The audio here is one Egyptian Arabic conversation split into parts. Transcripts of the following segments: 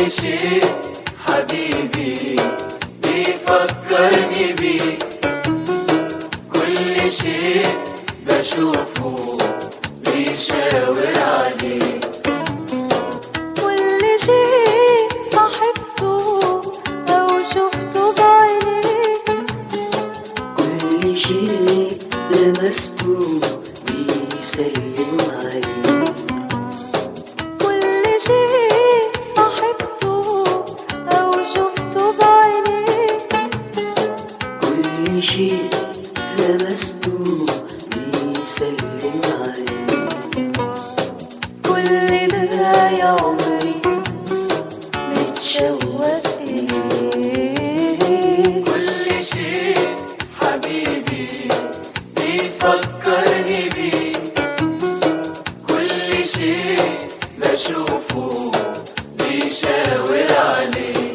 كل شيء حبيبي بيفكرني بيك كل شيء بشوفه بيشاور عليه كل شيء صاحبته أو شفته بعيني كل شيء لمسته بيسلم عليك كل شيء صاحبته أو شفته بعيني كل شيء لمسته بيسلم عليك كل ده يا عمري متشوق إليه كل شيء حبيبي بيفكرني بيك كل شيء بشوفه بيشاور عليه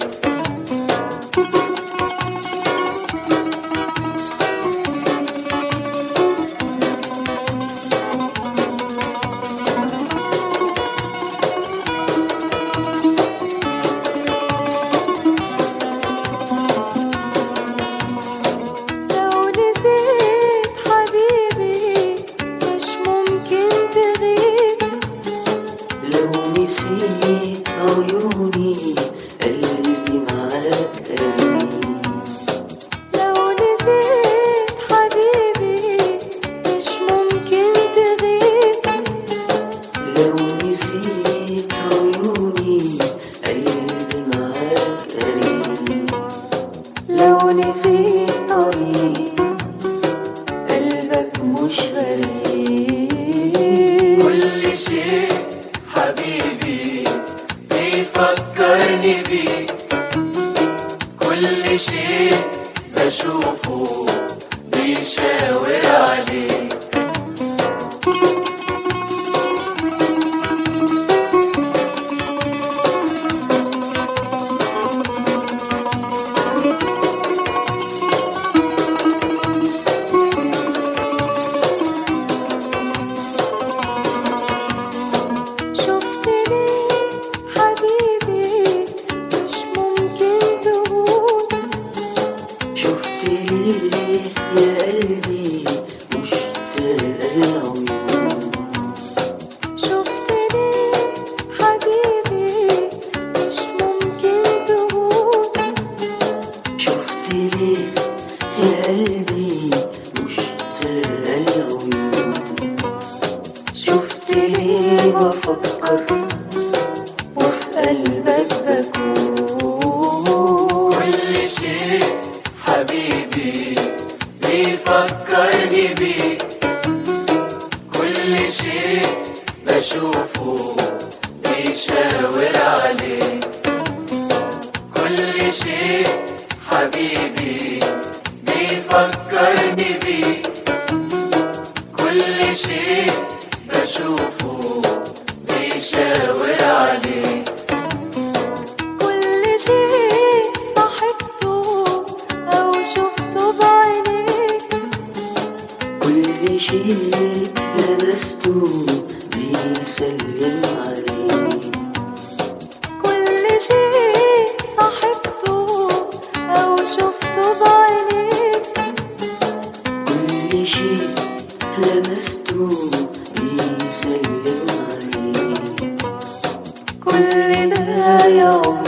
لو نسيت حبيبي مش ممكن تغيب لو نسيت عيوني قلبي معاك قريب لو نسيت حبيبي مش ممكن تغيب لو نسيت عيوني قلبي معاك قريب لو نسيت طريق قلبك مش غريب كل شيء حبيبي بيفكرني بيك كل شيء بشوفه بيشاور عليه شفتني حبيبي مش ممكن تقول شفت ليه يا قلبي مشتاق العيون شفتني حبيبي مش ممكن تقول شفت ليه يا قلبي مشتاق العيون شفت ليه بفكر وفي قلبك بكون كل شيء حبيبي بيفكرني بيك كل شيء بشوفه بيشاور عليه كل شيء حبيبي بيفكرني بيك كل شيء بشوفه بيشاور عليه كل شيء صاحبته أو شفته بعيني كل شيء لمسته بيسلم عليك كل شيء صاحبته أو شفته بعيني كل شيء لمسته بيسلم عليك كل ده يا عمري